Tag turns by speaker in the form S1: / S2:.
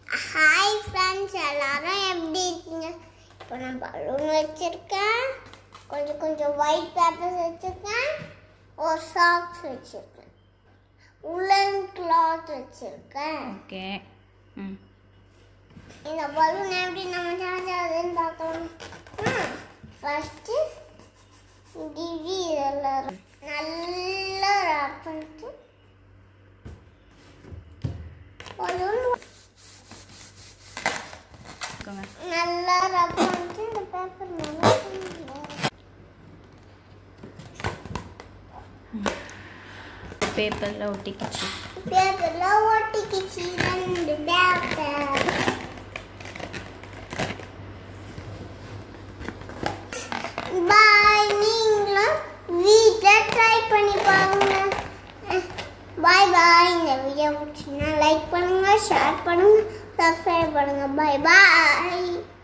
S1: hi friends எல்லாரும் எப்படி இருக்கீங்க இப்போ நான் பலூன் வச்சிருக்கேன் கொஞ்சம் கொஞ்சம் ஒயிட் பேப்பர்ஸ் வச்சிருக்கேன் ஒரு சாக்ஸ் வச்சிருக்கேன் உலன் கிளாத் வச்சிருக்கேன்
S2: ஓகே ம்
S1: இந்த பலூன் எப்படி நம்ம சார்ஜ் ஆகுதுன்னு பார்க்கலாம் ஃபஸ்ட்டு டிவி இதெல்லாம் நல்லா ரப் பண்ணிட்டு பலூன்
S2: இருக்கோங்க
S1: நல்லா ரப் பண்ணிட்டு இந்த பேப்பர் நல்லா
S2: பேப்பரில் ஒட்டிக்கிச்சு
S1: பேப்பர்ல ஒட்டிக்கிச்சு ரெண்டு பேப்பர் பாய் நீங்களும் வீட்டில் ட்ரை பண்ணி பாருங்க பாய் பாய் இந்த வீடியோ பிடிச்சிங்கன்னா லைக் பண்ணுங்க ஷேர் பண்ணுங்க சப்ஸ்கிரைப் பண்ணுங்க பாய் பாய்